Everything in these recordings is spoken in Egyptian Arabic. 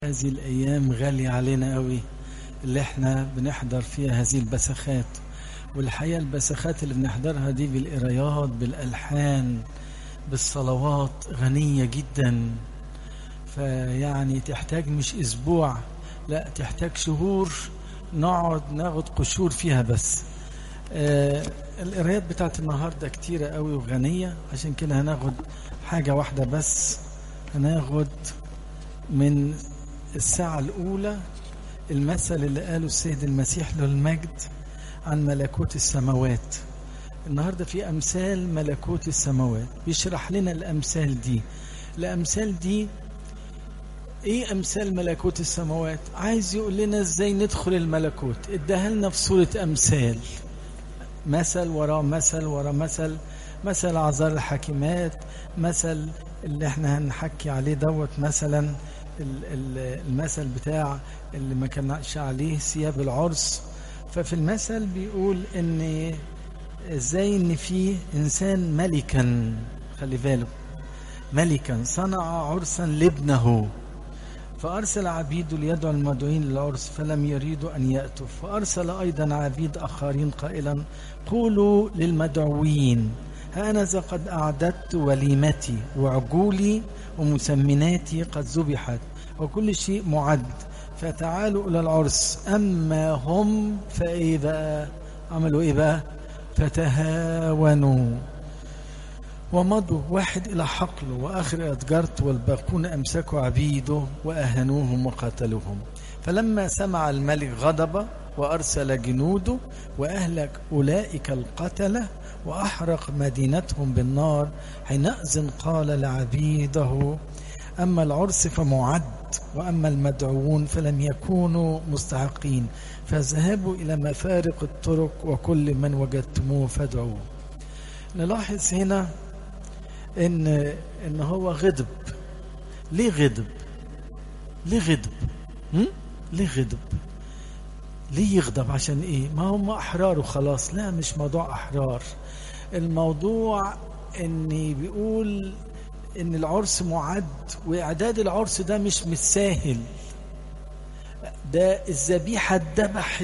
هذه الأيام غالية علينا قوي اللي احنا بنحضر فيها هذه البسخات والحقيقة البسخات اللي بنحضرها دي بالقرايات بالألحان بالصلوات غنية جدا فيعني تحتاج مش أسبوع لا تحتاج شهور نقعد ناخد قشور فيها بس آه القرايات بتاعت النهاردة كتيرة قوي وغنية عشان كده هناخد حاجة واحدة بس هناخد من الساعة الأولى المثل اللي قاله السيد المسيح له المجد عن ملكوت السماوات النهاردة في أمثال ملكوت السماوات بيشرح لنا الأمثال دي الأمثال دي ايه امثال ملكوت السماوات عايز يقول لنا ازاي ندخل الملكوت اداها لنا في صورة امثال مثل ورا مثل ورا مثل مثل عذار الحكيمات مثل اللي احنا هنحكي عليه دوت مثلا المثل بتاع اللي ما كانش عليه ثياب العرس ففي المثل بيقول ان ازاي ان في انسان ملكا خلي بالك ملكا صنع عرسا لابنه فأرسل عبيد ليدعو المدعوين للعرس فلم يريدوا أن يأتوا فأرسل أيضا عبيد آخرين قائلا قولوا للمدعوين هانذا قد أعددت وليمتي وعجولي ومسمناتي قد ذبحت وكل شيء معد فتعالوا إلى العرس أما هم فإيه بقى عملوا إيه بقى فتهاونوا ومضوا واحد إلى حقله وآخر إلى تجارته والباقون أمسكوا عبيده وأهنوهم وقتلوهم فلما سمع الملك غضب وأرسل جنوده وأهلك أولئك القتلة وأحرق مدينتهم بالنار حينئذ قال لعبيده أما العرس فمعد وأما المدعوون فلم يكونوا مستحقين فاذهبوا إلى مفارق الطرق وكل من وجدتموه فادعوه نلاحظ هنا ان ان هو غضب ليه غضب ليه غضب هم؟ ليه غضب ليه يغضب عشان ايه ما هم احرار وخلاص لا مش موضوع احرار الموضوع ان بيقول ان العرس معد واعداد العرس ده مش متساهل ده الذبيحه اتذبحت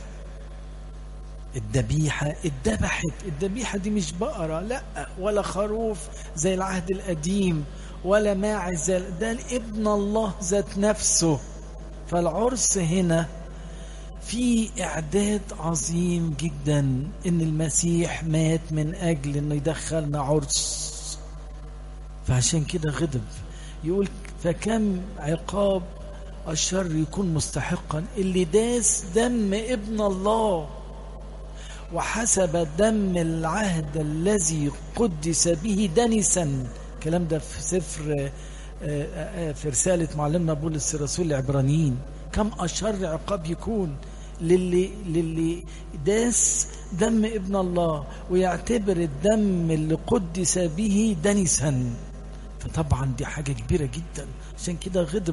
الذبيحة اتذبحت الذبيحة دي مش بقرة لا ولا خروف زي العهد القديم ولا ماعز زي ده ابن الله ذات نفسه فالعرس هنا في إعداد عظيم جدا إن المسيح مات من أجل إنه يدخلنا عرس فعشان كده غضب يقول فكم عقاب الشر يكون مستحقا اللي داس دم ابن الله وحسب دم العهد الذي قدس به دنسا الكلام ده في سفر في رسالة معلمنا بولس الرسول العبرانيين كم أشر عقاب يكون للي, للي داس دم ابن الله ويعتبر الدم اللي قدس به دنسا فطبعا دي حاجة كبيرة جدا عشان كده غضب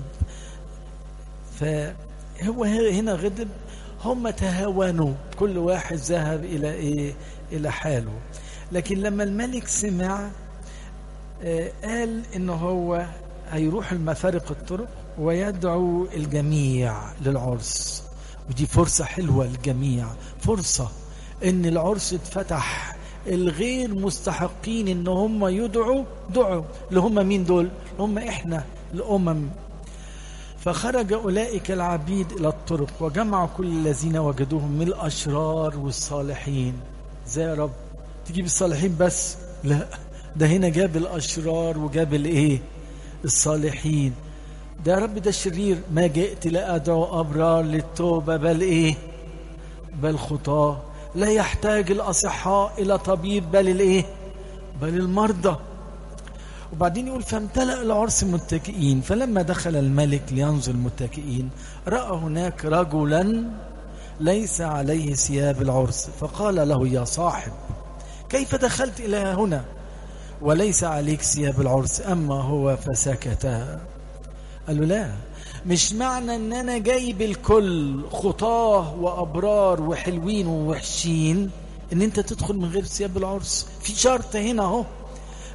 فهو هنا غضب هم تهاونوا كل واحد ذهب إلى إيه إلى حاله لكن لما الملك سمع آه قال إنه هو هيروح المفارق الطرق ويدعو الجميع للعرس ودي فرصة حلوة للجميع فرصة إن العرس اتفتح الغير مستحقين إن هم يدعوا دعوا اللي هم مين دول هم إحنا الأمم فخرج أولئك العبيد إلى الطرق وجمعوا كل الذين وجدوهم من الأشرار والصالحين زي يا رب تجيب الصالحين بس لا ده هنا جاب الأشرار وجاب الإيه الصالحين ده يا رب ده الشرير ما جئت لأدعو أبرار للتوبة بل إيه بل خطاه لا يحتاج الأصحاء إلى طبيب بل الإيه بل المرضى وبعدين يقول فامتلأ العرس متكئين فلما دخل الملك لينظر المتكئين رأى هناك رجلا ليس عليه ثياب العرس فقال له يا صاحب كيف دخلت إلى هنا وليس عليك ثياب العرس أما هو فسكت قال له لا مش معنى ان انا جايب الكل خطاه وابرار وحلوين ووحشين ان انت تدخل من غير ثياب العرس في شرط هنا اهو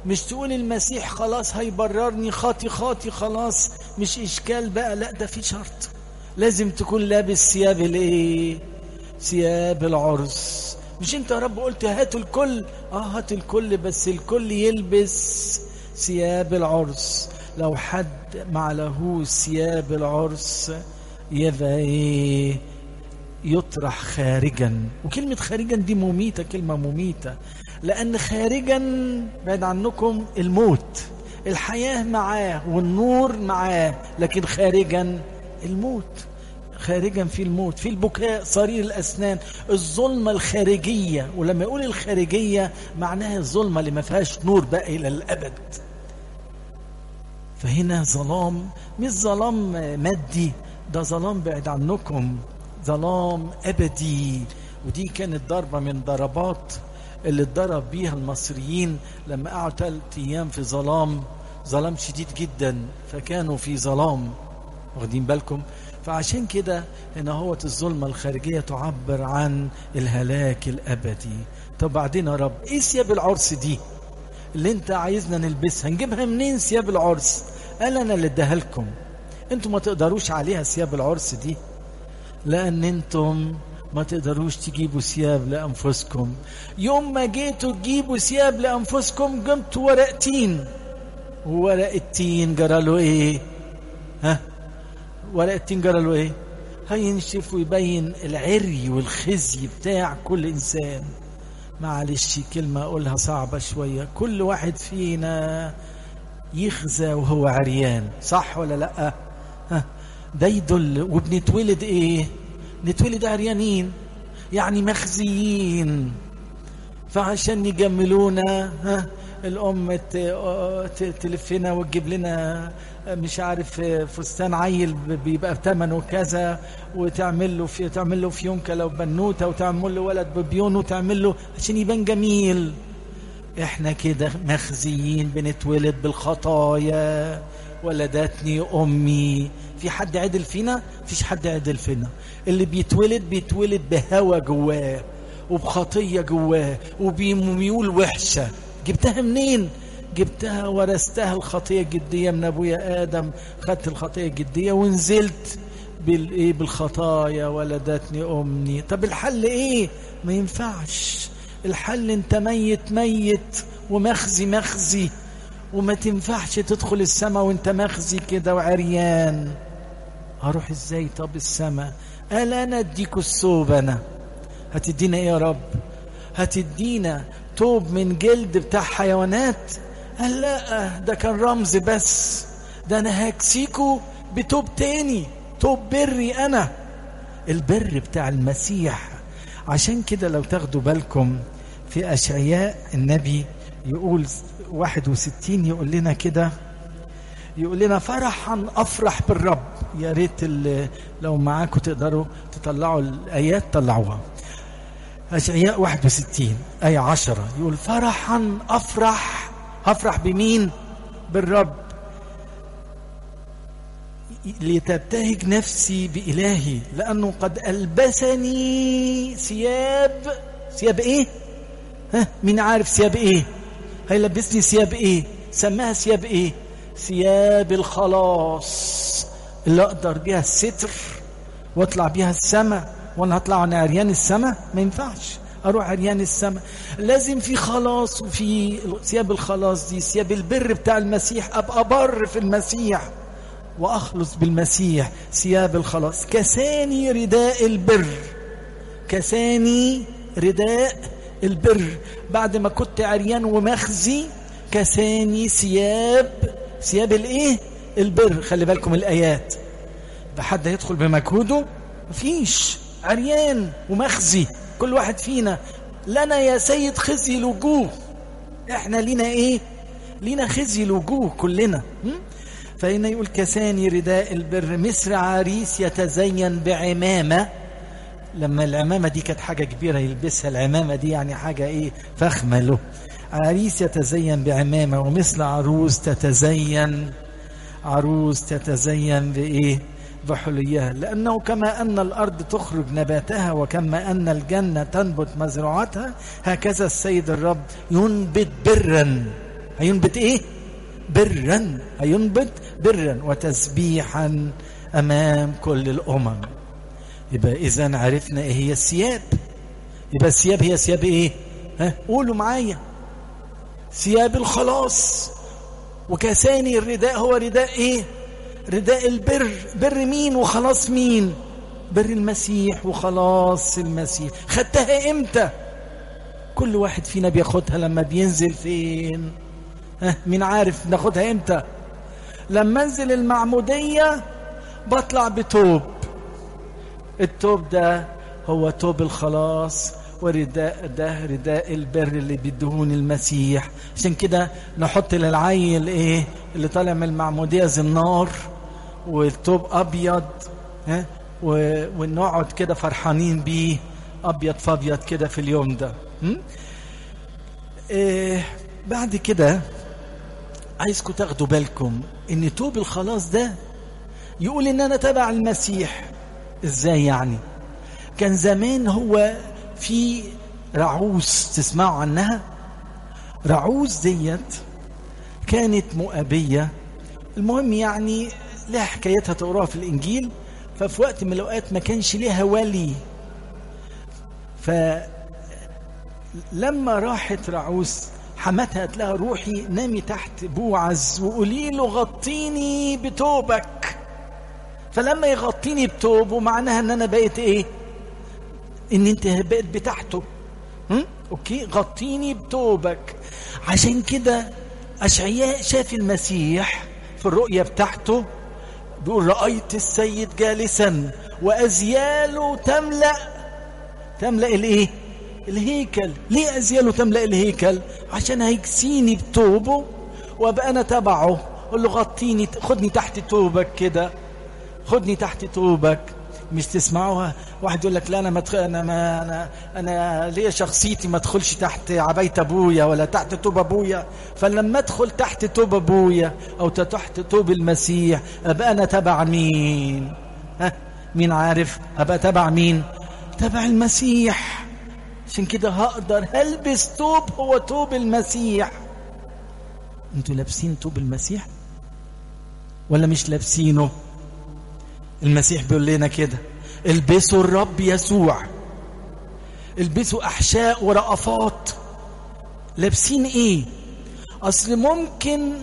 مش تقول المسيح خلاص هيبررني خاطي خاطي خلاص مش اشكال بقى لا ده في شرط لازم تكون لابس ثياب الايه ثياب العرس مش انت يا رب قلت هاتوا الكل اه هات الكل بس الكل يلبس ثياب العرس لو حد معلهوش ثياب العرس يبقى ايه يطرح خارجا وكلمة خارجا دي مميتة كلمة مميتة لأن خارجا بعد عنكم الموت الحياة معاه والنور معاه لكن خارجا الموت خارجا في الموت في البكاء صرير الأسنان الظلمة الخارجية ولما يقول الخارجية معناها الظلمة اللي ما فيهاش نور بقى إلى الأبد فهنا ظلام مش ظلام مادي ده ظلام بعد عنكم ظلام أبدي ودي كانت ضربة من ضربات اللي اتضرب بيها المصريين لما قعدوا ثلاث أيام في ظلام ظلام شديد جدا فكانوا في ظلام واخدين بالكم فعشان كده هنا هو الظلمة الخارجية تعبر عن الهلاك الأبدي طب بعدين يا رب ايه ثياب العرس دي اللي انت عايزنا نلبسها نجيبها منين ثياب العرس قال انا اللي اديها لكم انتم ما تقدروش عليها ثياب العرس دي لان انتم ما تقدروش تجيبوا ثياب لانفسكم يوم ما جيتوا تجيبوا ثياب لانفسكم جبتوا ورق تين وورق التين جرى له ايه ها ورق التين جرى له ايه هينشف ويبين العري والخزي بتاع كل انسان معلش كلمة أقولها صعبة شوية كل واحد فينا يخزى وهو عريان صح ولا لأ ها ده يدل وبنتولد ايه نتولد عريانين يعني مخزيين فعشان يجملونا ها الام تلفنا وتجيب لنا مش عارف فستان عيل بيبقى ثمنه كذا وتعمل له في تعمل له فيونكه لو بنوته وتعمل له ولد ببيون وتعمل له عشان يبان جميل احنا كده مخزيين بنتولد بالخطايا ولدتني امي في حد عدل فينا فيش حد عدل فينا اللي بيتولد بيتولد بهوى جواه وبخطيه جواه وبميول وحشه جبتها منين جبتها ورثتها الخطيه الجديه من ابويا ادم خدت الخطيه الجديه ونزلت بالايه بالخطايا ولدتني امي طب الحل ايه ما ينفعش الحل انت ميت ميت ومخزي مخزي وما تنفعش تدخل السماء وانت مخزي كده وعريان هروح ازاي طب السماء قال انا اديكوا الثوب انا هتدينا ايه يا رب هتدينا توب من جلد بتاع حيوانات قال لا ده كان رمز بس ده انا هكسيكوا بتوب تاني توب بري انا البر بتاع المسيح عشان كده لو تاخدوا بالكم في اشعياء النبي يقول 61 يقول لنا كده يقول لنا فرحا افرح بالرب يا ريت لو معاكم تقدروا تطلعوا الايات طلعوها اشعياء 61 ايه 10 يقول فرحا افرح افرح بمين بالرب لتبتهج نفسي بإلهي لأنه قد ألبسني ثياب ثياب إيه؟ ها مين عارف ثياب إيه؟ هيلبسني ثياب إيه؟ سماها ثياب إيه؟ ثياب الخلاص اللي أقدر بيها الستر وأطلع بيها السماء وأنا هطلع أنا عريان السماء؟ ما ينفعش أروح عريان السماء لازم في خلاص وفي ثياب الخلاص دي ثياب البر بتاع المسيح أبقى بر في المسيح وأخلص بالمسيح ثياب الخلاص كساني رداء البر كساني رداء البر بعد ما كنت عريان ومخزي كساني ثياب ثياب الايه البر خلي بالكم الايات ده حد هيدخل بمجهوده مفيش عريان ومخزي كل واحد فينا لنا يا سيد خزي الوجوه احنا لينا ايه لينا خزي الوجوه كلنا م? فهنا يقول كساني رداء البر مصر عريس يتزين بعمامة لما العمامة دي كانت حاجة كبيرة يلبسها العمامة دي يعني حاجة ايه فخمة له عريس يتزين بعمامة ومثل عروس تتزين عروس تتزين بإيه بحليها لأنه كما أن الأرض تخرج نباتها وكما أن الجنة تنبت مزروعتها هكذا السيد الرب ينبت برا هينبت ايه برا هينبت برا وتسبيحا امام كل الامم يبقى اذا عرفنا ايه هي الثياب يبقى الثياب هي ثياب ايه ها قولوا معايا ثياب الخلاص وكساني الرداء هو رداء ايه رداء البر بر مين وخلاص مين بر المسيح وخلاص المسيح خدتها امتى كل واحد فينا بياخدها لما بينزل فين ها مين عارف ناخدها امتى لما انزل المعمودية بطلع بتوب التوب ده هو توب الخلاص ورداء ده رداء البر اللي بيدهون المسيح عشان كده نحط للعيل ايه اللي طالع من المعمودية زنار والتوب ابيض ها ونقعد كده فرحانين بيه ابيض فابيض كده في اليوم ده إيه بعد كده عايزكم تاخدوا بالكم ان توب الخلاص ده يقول ان انا تبع المسيح ازاي يعني كان زمان هو في رعوس تسمعوا عنها رعوس ديت كانت مؤابية المهم يعني لها حكايتها تقراها في الإنجيل ففي وقت من الأوقات ما كانش ليها ولي فلما راحت رعوس حماتها قالت لها روحي نامي تحت بوعز وقولي له غطيني بتوبك فلما يغطيني بتوبه معناها ان انا بقيت ايه ان انت بقيت بتاعته هم؟ اوكي غطيني بتوبك عشان كده اشعياء شاف المسيح في الرؤية بتاعته بيقول رأيت السيد جالسا وأزياله تملأ تملأ الايه الهيكل ليه أزياله تملأ الهيكل عشان هيكسيني بتوبه وابقى أنا تبعه قول له غطيني خدني تحت توبك كده خدني تحت توبك مش تسمعوها واحد يقول لك لا انا ما متخ... انا ما انا انا ليه شخصيتي ما ادخلش تحت عبايه ابويا ولا تحت توب ابويا فلما ادخل تحت توب ابويا او تحت توب المسيح ابقى انا تبع مين ها مين عارف ابقى تبع مين تبع المسيح عشان كده هقدر هلبس توب هو توب المسيح انتوا لابسين توب المسيح ولا مش لابسينه المسيح بيقول لنا كده البسوا الرب يسوع البسوا احشاء ورأفات لابسين ايه اصل ممكن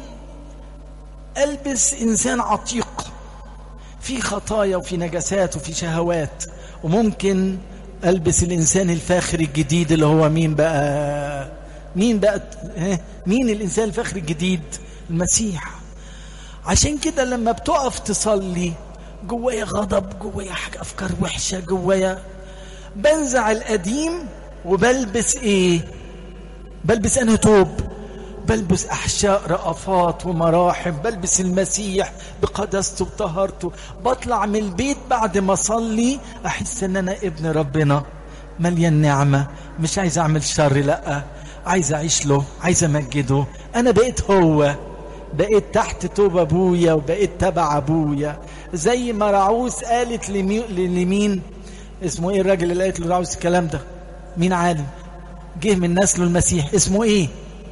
البس انسان عتيق في خطايا وفي نجاسات وفي شهوات وممكن البس الانسان الفاخر الجديد اللي هو مين بقى مين بقى مين الانسان الفاخر الجديد المسيح عشان كده لما بتقف تصلي جوايا غضب جوايا حاجة أفكار وحشة جوايا بنزع القديم وبلبس إيه بلبس أنا توب بلبس أحشاء رأفات ومراحم بلبس المسيح بقدسته بطهارته بطلع من البيت بعد ما أصلي أحس أن أنا ابن ربنا مليان نعمة مش عايز أعمل شر لأ عايز أعيش له عايز أمجده أنا بقيت هو بقيت تحت توب ابويا وبقيت تبع ابويا زي ما رعوس قالت لمين اسمه ايه الراجل اللي قالت لرعوس الكلام ده مين عالم جه من نسله المسيح اسمه ايه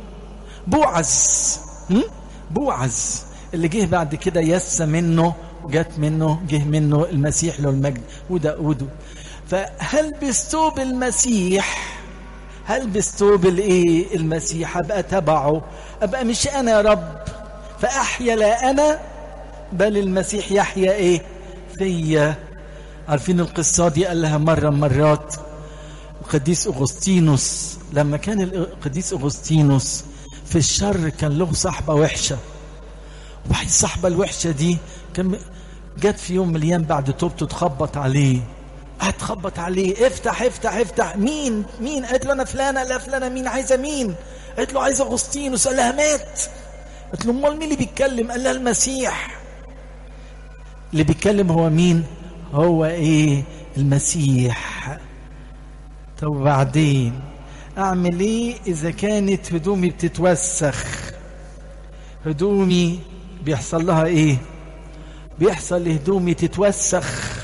بوعز بوعز اللي جه بعد كده يس منه جت منه جه منه المسيح له المجد وداوده فهلبس توب المسيح هلبس توب الايه المسيح ابقى تبعه ابقى مش انا يا رب فأحيا لا أنا بل المسيح يحيا إيه فيا عارفين القصة دي قال لها مرة مرات القديس أغسطينوس لما كان القديس أغسطينوس في الشر كان له صحبة وحشة وبعد الصحبة الوحشة دي كان جت في يوم من الأيام بعد توبته تخبط عليه هتخبط عليه افتح افتح افتح مين مين قالت له انا فلانه لا فلانه مين عايزه مين قالت له عايزه اغسطينوس قال لها مات قلت له امال مين اللي بيتكلم قال لها المسيح اللي بيتكلم هو مين هو ايه المسيح طب وبعدين اعمل ايه اذا كانت هدومي بتتوسخ هدومي بيحصل لها ايه بيحصل هدومي تتوسخ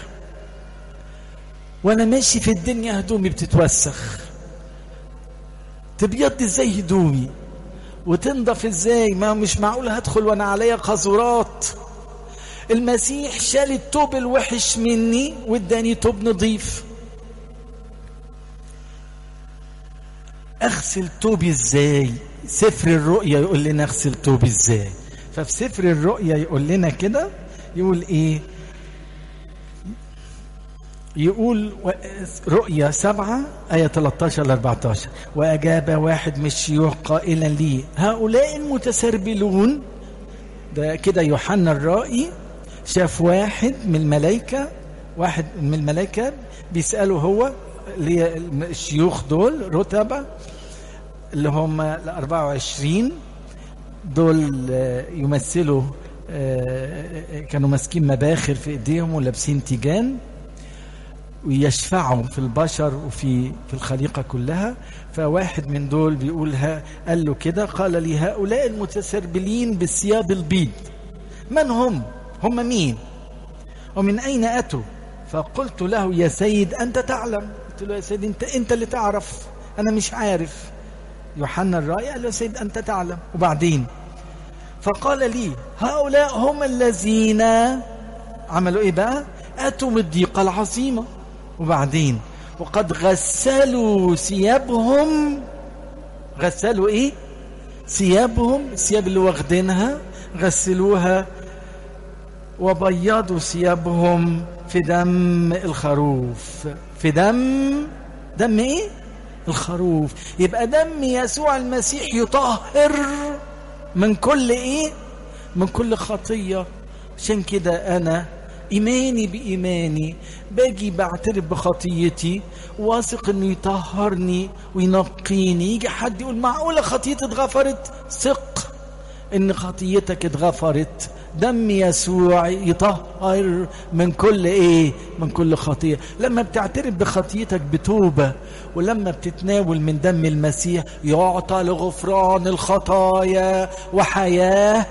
وانا ماشي في الدنيا هدومي بتتوسخ تبيض ازاي هدومي وتنضف ازاي ما مش معقول هدخل وانا عليا قذورات المسيح شال التوب الوحش مني واداني توب نظيف اغسل توبي ازاي سفر الرؤيا يقول لنا اغسل توبي ازاي ففي سفر الرؤيا يقول لنا كده يقول ايه يقول رؤيا سبعة آية 13 ل 14 وأجاب واحد من الشيوخ قائلا لي هؤلاء المتسربلون ده كده يوحنا الرائي شاف واحد من الملائكة واحد من الملائكة بيسأله هو اللي الشيوخ دول رتبة اللي هم ال 24 دول يمثلوا كانوا ماسكين مباخر في ايديهم ولابسين تيجان ويشفعوا في البشر وفي في الخليقه كلها فواحد من دول بيقول ها قال له كده قال لي هؤلاء المتسربلين بالثياب البيض من هم هم مين ومن اين اتوا فقلت له يا سيد انت تعلم قلت له يا سيد انت انت اللي تعرف انا مش عارف يوحنا الرأي قال له يا سيد انت تعلم وبعدين فقال لي هؤلاء هم الذين عملوا ايه بقى اتوا من الضيقه العظيمه وبعدين وقد غسلوا ثيابهم غسلوا ايه ثيابهم الثياب اللي واخدينها غسلوها وبيضوا ثيابهم في دم الخروف في دم دم ايه الخروف يبقى دم يسوع المسيح يطهر من كل ايه من كل خطيه عشان كده انا ايماني بايماني باجي بعترف بخطيتي واثق انه يطهرني وينقيني يجي حد يقول معقوله خطيتي اتغفرت ثق ان خطيتك اتغفرت دم يسوع يطهر من كل ايه من كل خطيه لما بتعترف بخطيتك بتوبه ولما بتتناول من دم المسيح يعطى لغفران الخطايا وحياه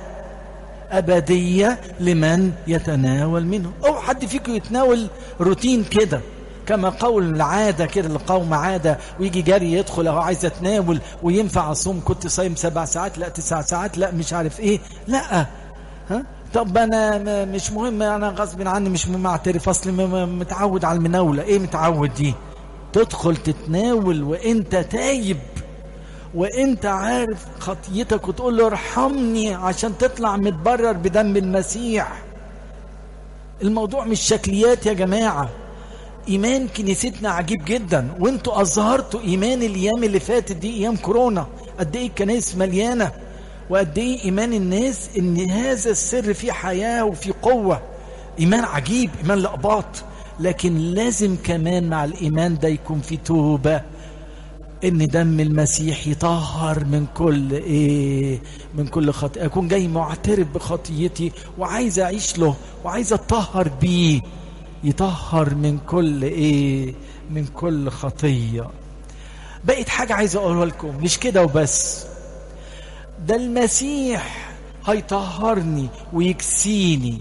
أبدية لمن يتناول منه أو حد فيكم يتناول روتين كده كما قول العادة كده القوم عادة ويجي جري يدخل أهو عايز أتناول وينفع أصوم كنت صايم سبع ساعات لا تسع ساعات لا مش عارف إيه لا ها طب أنا مش مهم أنا غصب عني مش مهم أعترف أصلي متعود على المناولة إيه متعود دي تدخل تتناول وأنت تايب وانت عارف خطيتك وتقول له ارحمني عشان تطلع متبرر بدم المسيح الموضوع مش شكليات يا جماعة ايمان كنيستنا عجيب جدا وانتوا اظهرتوا ايمان الايام اللي فاتت دي ايام كورونا قد ايه الكنائس مليانة وقد ايه ايمان الناس ان هذا السر فيه حياة وفيه قوة ايمان عجيب ايمان لقباط لكن لازم كمان مع الايمان ده يكون في توبه ان دم المسيح يطهر من كل ايه من كل خطيئه اكون جاي معترف بخطيتي وعايز اعيش له وعايز اتطهر بيه يطهر من كل ايه من كل خطيه بقت حاجه عايز اقولها لكم مش كده وبس ده المسيح هيطهرني ويكسيني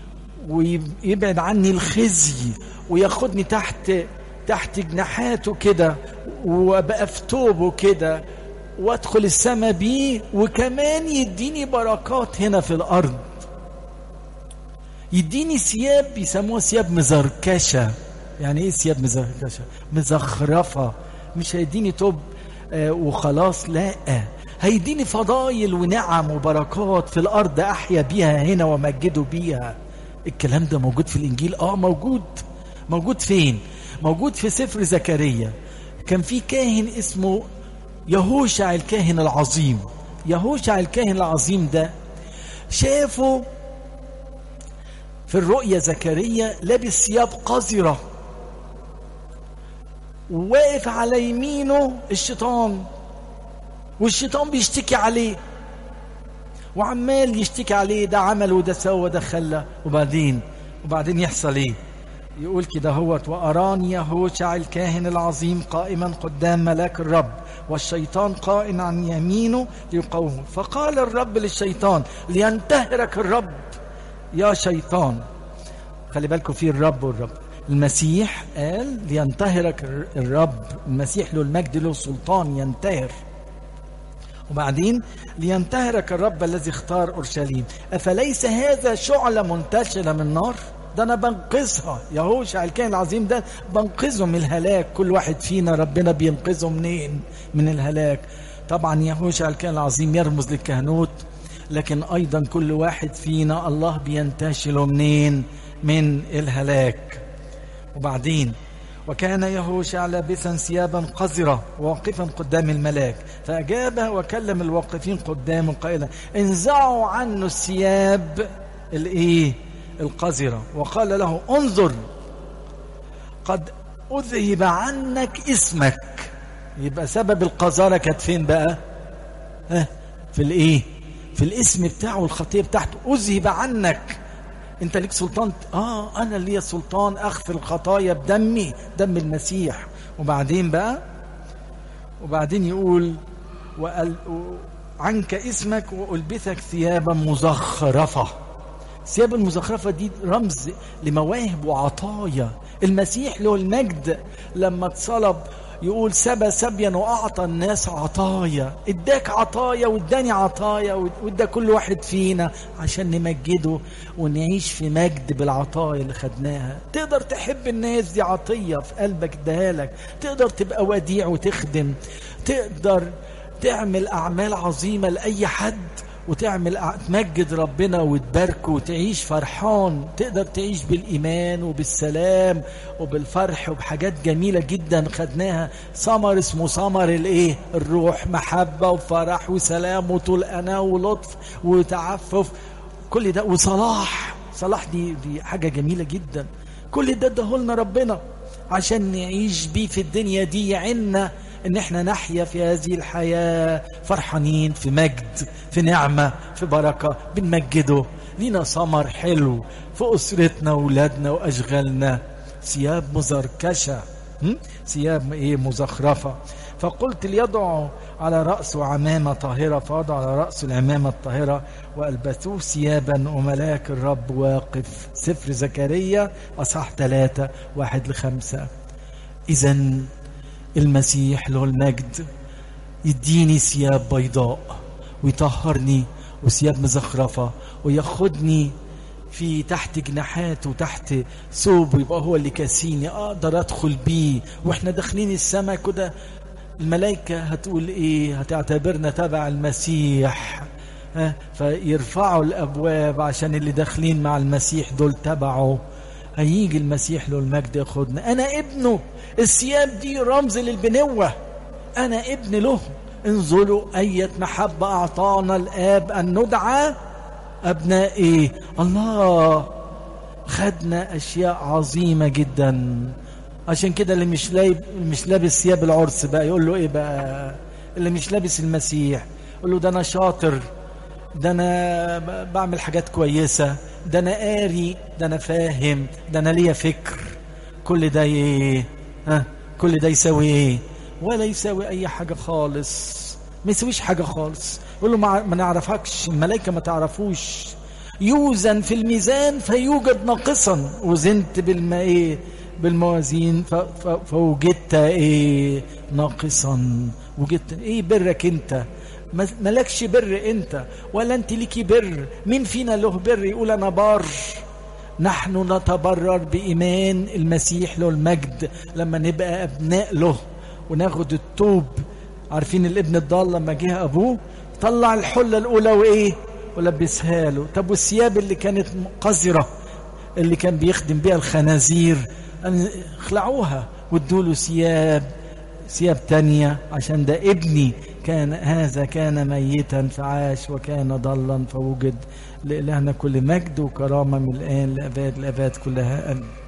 ويبعد عني الخزي وياخدني تحت تحت جناحاته كده وابقى في توبه كده وادخل السماء بيه وكمان يديني بركات هنا في الارض يديني ثياب بيسموها ثياب مزركشه يعني ايه ثياب مزركشه مزخرفه مش هيديني توب آه وخلاص لا هيديني فضايل ونعم وبركات في الارض احيا بيها هنا وامجده بيها الكلام ده موجود في الانجيل اه موجود موجود فين موجود في سفر زكريا كان في كاهن اسمه يهوشع الكاهن العظيم يهوشع الكاهن العظيم ده شافه في الرؤيا زكريا لابس ثياب قذرة وواقف على يمينه الشيطان والشيطان بيشتكي عليه وعمال يشتكي عليه ده عمل وده سوى وده خلى وبعدين وبعدين يحصل ايه يقول كده هوت وأراني يهوشع الكاهن العظيم قائما قدام ملاك الرب والشيطان قائم عن يمينه ليقومه فقال الرب للشيطان لينتهرك الرب يا شيطان خلي بالكم في الرب والرب المسيح قال لينتهرك الرب المسيح له المجد له سلطان ينتهر وبعدين لينتهرك الرب الذي اختار اورشليم افليس هذا شعله منتشره من نار ده انا بنقذها يهوشع الكائن العظيم ده بنقذه من الهلاك كل واحد فينا ربنا بينقذه منين من الهلاك طبعا يهوشع الكائن العظيم يرمز للكهنوت لكن ايضا كل واحد فينا الله بينتشله منين من الهلاك وبعدين وكان يهوشع لابسا ثيابا قذرة واقفا قدام الملاك فأجاب وكلم الواقفين قدامه قائلا انزعوا عنه الثياب الايه القذرة وقال له انظر قد أذهب عنك اسمك يبقى سبب القذارة كانت فين بقى ها في الايه في الاسم بتاعه الخطية بتاعته أذهب عنك انت ليك سلطان اه انا ليا سلطان اغفر الخطايا بدمي دم المسيح وبعدين بقى وبعدين يقول وقال عنك اسمك والبثك ثيابا مزخرفه الثياب المزخرفه دي رمز لمواهب وعطايا المسيح له المجد لما اتصلب يقول سبى سبيا واعطى الناس عطايا اداك عطايا واداني عطايا وادى كل واحد فينا عشان نمجده ونعيش في مجد بالعطايا اللي خدناها تقدر تحب الناس دي عطيه في قلبك اداها لك تقدر تبقى وديع وتخدم تقدر تعمل اعمال عظيمه لاي حد وتعمل تمجد ربنا وتباركه وتعيش فرحان تقدر تعيش بالإيمان وبالسلام وبالفرح وبحاجات جميلة جدا خدناها ثمر اسمه ثمر الايه الروح محبة وفرح وسلام وطول أنا ولطف وتعفف كل ده وصلاح صلاح دي دي حاجة جميلة جدا كل ده ادهولنا ربنا عشان نعيش بيه في الدنيا دي يعنا ان احنا نحيا في هذه الحياة فرحانين في مجد في نعمة في بركة بنمجده لينا ثمر حلو في أسرتنا وولادنا وأشغالنا ثياب مزركشة ثياب ايه مزخرفة فقلت ليضع على رأسه عمامة طاهرة فوضع على رأسه العمامة الطاهرة وألبسوه ثيابا وملاك الرب واقف سفر زكريا أصح ثلاثة واحد لخمسة إذا المسيح له المجد يديني ثياب بيضاء ويطهرني وثياب مزخرفة وياخدني في تحت جناحاته وتحت ثوب ويبقى هو اللي كاسيني اقدر ادخل بيه واحنا داخلين السماء كده الملائكة هتقول ايه هتعتبرنا تبع المسيح ها فيرفعوا الابواب عشان اللي داخلين مع المسيح دول تبعه هيجي المسيح له المجد ياخدنا انا ابنه الثياب دي رمز للبنوة انا ابن له انظروا اية محبة اعطانا الاب ان ندعى ابناء ايه الله خدنا اشياء عظيمة جدا عشان كده اللي مش لايب مش لابس ثياب العرس بقى يقول له ايه بقى اللي مش لابس المسيح يقول له ده انا شاطر ده انا بعمل حاجات كويسة ده انا قاري ده انا فاهم ده انا ليا فكر كل ده ايه ها كل ده يساوي ايه ولا يساوي اي حاجة خالص ما يسويش حاجة خالص يقول له ما, ما نعرفكش الملائكة ما تعرفوش يوزن في الميزان فيوجد ناقصا وزنت بالما ايه بالموازين فوجدت ايه ناقصا وجدت ايه برك انت مالكش بر انت ولا انت ليكي بر مين فينا له بر يقول انا بار نحن نتبرر بإيمان المسيح له المجد لما نبقى أبناء له وناخد التوب عارفين الابن الضال لما جه أبوه طلع الحلة الأولى وإيه ولبسها له طب والثياب اللي كانت قذرة اللي كان بيخدم بيها الخنازير اخلعوها وادوا له ثياب ثياب تانية عشان ده ابني كان هذا كان ميتا فعاش وكان ضلا فوجد لإلهنا كل مجد وكرامة من الآن لأباد الأباد كلها أمين